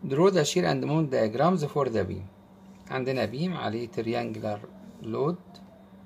draw the shear and moment diagrams for the beam عندنا بيم عليه triangular load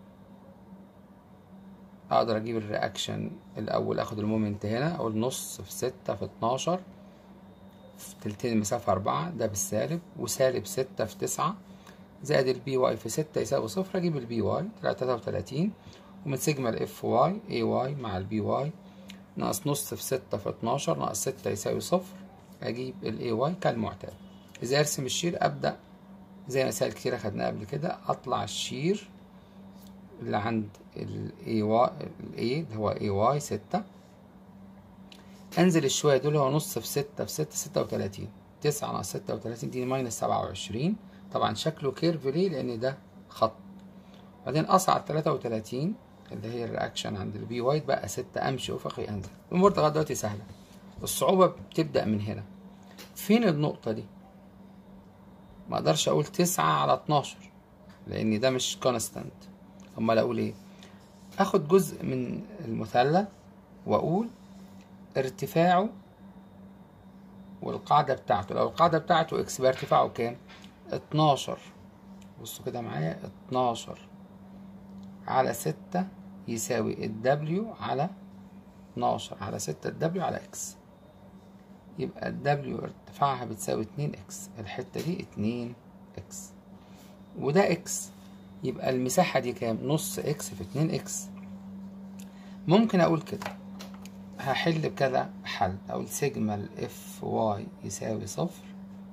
اقدر اجيب الرياكشن الاول اخد المومنت هنا اقول نص في ستة في اتناشر في تلتين المسافة أربعة ده بالسالب وسالب ستة في تسعة زائد البي واي في ستة يساوي صفر أجيب البي واي طلع تلاتة وتلاتين ومن سيجما الاف واي اي واي مع البي واي ناقص نص في ستة في اتناشر ناقص ستة يساوي صفر أجيب الاي واي كالمعتاد إذا أرسم الشير أبدأ زي مسائل كتير أخدناها قبل كده أطلع الشير اللي عند الاي واي الاي اللي هو اي واي ستة انزل الشوية دول هو نص في ستة في ستة ستة وتلاتين تسعة ناقص ستة وتلاتين دي ماينس سبعة وعشرين طبعا شكله كيرف ليه لأن ده خط بعدين أصعد تلاتة وتلاتين اللي هي الرياكشن عند البي واي بقى ستة أمشي أفقي أنزل الأمور لغاية دلوقتي سهلة الصعوبة بتبدأ من هنا فين النقطة دي؟ ما أقدرش أقول تسعة على اتناشر لأن ده مش كونستانت امال اقول ايه اخد جزء من المثلث واقول ارتفاعه والقاعدة بتاعته لو القاعدة بتاعته اكس يبقى ارتفاعه كام اتناشر بصوا كده معايا اتناشر على ستة يساوي الدبليو على اتناشر على ستة الدبليو على اكس يبقى الدبليو ارتفاعها بتساوي اتنين اكس الحتة دي اتنين اكس وده اكس يبقى المساحة دي كام؟ نص اكس في اتنين اكس ممكن اقول كده هحل بكذا حل اقول سيجما الاف واي يساوي صفر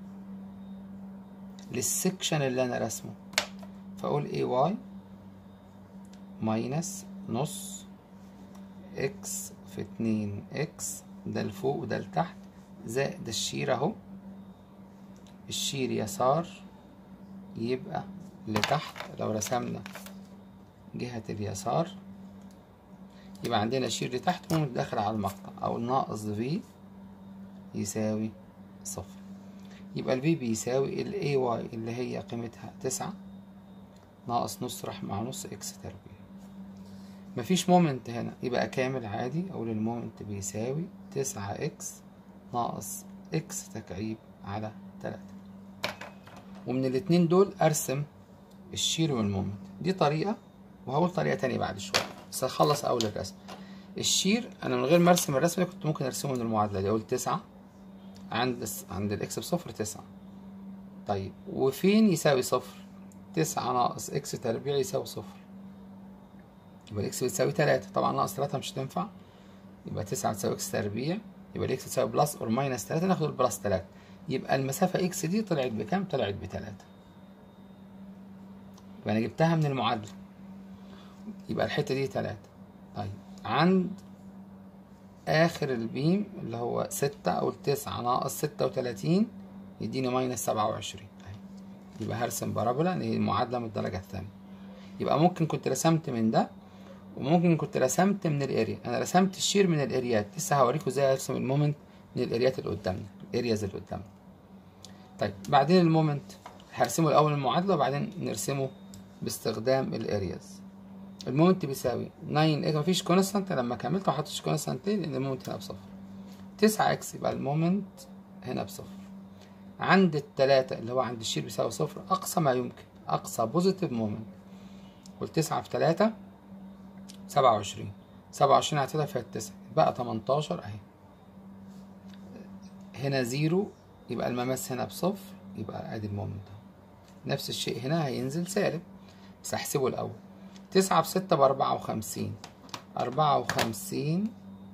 للسكشن اللي انا رسمه فاقول اي واي ماينس نص اكس في اتنين اكس ده لفوق وده لتحت زائد الشير اهو الشير يسار يبقى لتحت لو رسمنا جهة اليسار يبقى عندنا شير لتحت ومن داخل على المقطع أو ناقص في يساوي صفر يبقى البي بيساوي ال AY اللي هي قيمتها تسعة ناقص نص راح مع نص اكس تربيع مفيش مومنت هنا يبقى كامل عادي أقول المومنت بيساوي تسعة اكس ناقص اكس تكعيب على تلاتة ومن الاتنين دول أرسم الشير والمومنت دي طريقة وهقول طريقة تانية بعد شوية بس هخلص أول الرسم الشير أنا من غير ما أرسم الرسم ده كنت ممكن أرسمه من المعادلة دي أقول تسعة عند عند الإكس بصفر تسعة طيب وفين يساوي صفر تسعة ناقص إكس تربيع يساوي صفر يبقى الإكس بتساوي تلاتة طبعا ناقص تلاتة مش هتنفع يبقى تسعة بتساوي إكس تربيع يبقى الإكس بتساوي بلس أور ماينس تلاتة ناخد البلس تلاتة يبقى المسافة إكس دي طلعت بكام؟ طلعت بتلاتة يبقى أنا جبتها من المعادلة يبقى الحتة دي تلاتة طيب عند آخر البيم اللي هو ستة أو التسعة ناقص ستة وتلاتين يديني ماينس سبعة وعشرين يبقى هرسم بارابولا اللي هي المعادلة من الدرجة الثانية يبقى ممكن كنت رسمت من ده وممكن كنت رسمت من الاريا انا رسمت الشير من الاريات لسه هوريكم ازاي ارسم المومنت من الاريات اللي قدامنا الارياز اللي قدامنا طيب بعدين المومنت هرسمه الاول المعادله وبعدين نرسمه باستخدام الارياز المومنت بيساوي 9 اكس مفيش كونستانت لما كملت ما حطيتش كونستانت ليه لان المومنت هنا بصفر 9 اكس يبقى المومنت هنا بصفر عند التلاتة اللي هو عند الشير بيساوي صفر أقصى ما يمكن أقصى بوزيتيف مومنت قلت تسعة في تلاتة سبعة وعشرين سبعة وعشرين هعتبرها فيها التسعة بقى تمنتاشر أهي هنا زيرو يبقى المماس هنا بصفر يبقى أدي المومنت نفس الشيء هنا هينزل سالب بس هحسبه الأول تسعة في ستة بأربعة وخمسين أربعة وخمسين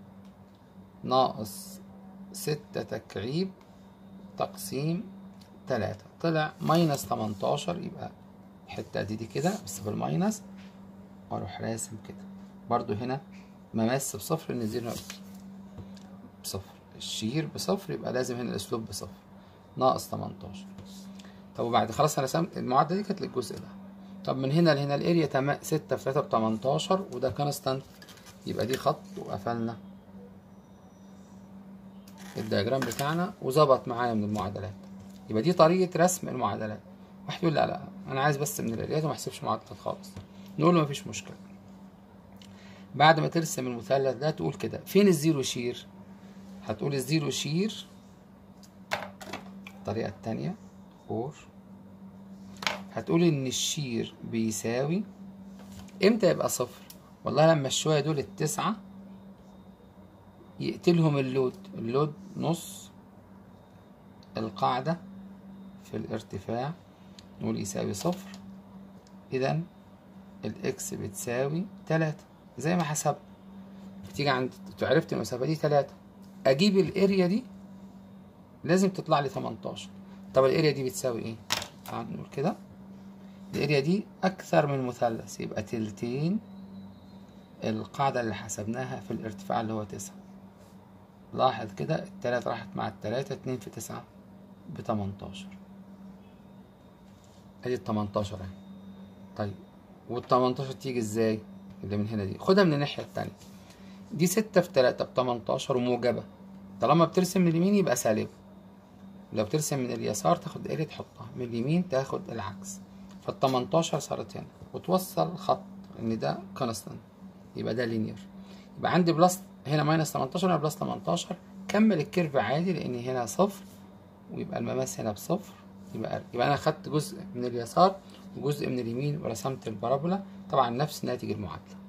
ناقص ستة تكعيب تقسيم تلاتة طلع ماينس تمنتاشر يبقى الحتة دي دي كده بس بالماينس واروح راسم كده برضو هنا مماس بصفر نزيل بصفر الشير بصفر يبقى لازم هنا الاسلوب بصفر ناقص تمنتاشر طب وبعد خلاص انا رسمت المعادلة دي كانت للجزء ده طب من هنا لهنا الاريا تم... ستة في تلاتة بتمنتاشر وده كونستانت يبقى دي خط وقفلنا الدياجرام بتاعنا وظبط معايا من المعادلات يبقى دي طريقة رسم المعادلات واحد يقول لا لا انا عايز بس من الاريات وما احسبش معادلات خالص نقول له مفيش مشكلة بعد ما ترسم المثلث ده تقول كده فين الزيرو شير هتقول الزيرو شير الطريقة التانية اور هتقولي ان الشير بيساوي امتى يبقى صفر والله لما الشوية دول التسعة يقتلهم اللود اللود نص القاعدة في الارتفاع نقول يساوي صفر اذا الاكس بتساوي تلاتة زي ما حسبت بتيجي عند عرفت المسافة دي تلاتة اجيب الاريا دي لازم تطلع لي 18 طب الاريا دي بتساوي ايه تعال نقول كده الاريا دي اكثر من مثلث يبقى تلتين القاعدة اللي حسبناها في الارتفاع اللي هو تسعة لاحظ كده التلاتة راحت مع التلاتة اتنين في تسعة بتمنتاشر ادي التمنتاشر اهي طيب والتمنتاشر تيجي ازاي اللي من هنا دي خدها من الناحية التانية دي ستة في تلاتة بتمنتاشر وموجبة طالما بترسم من اليمين يبقى سالبة لو بترسم من اليسار تاخد اريا تحطها من اليمين تاخد العكس فالتمنتاشر صارت هنا وتوصل خط ان ده كونستانت يبقى ده لينير يبقى عندي بلس هنا ماينس 18 هنا بلس 18 كمل الكيرف عادي لان هنا صفر ويبقى المماس هنا بصفر يبقى يبقى انا خدت جزء من اليسار وجزء من اليمين ورسمت البارابولا طبعا نفس ناتج المعادله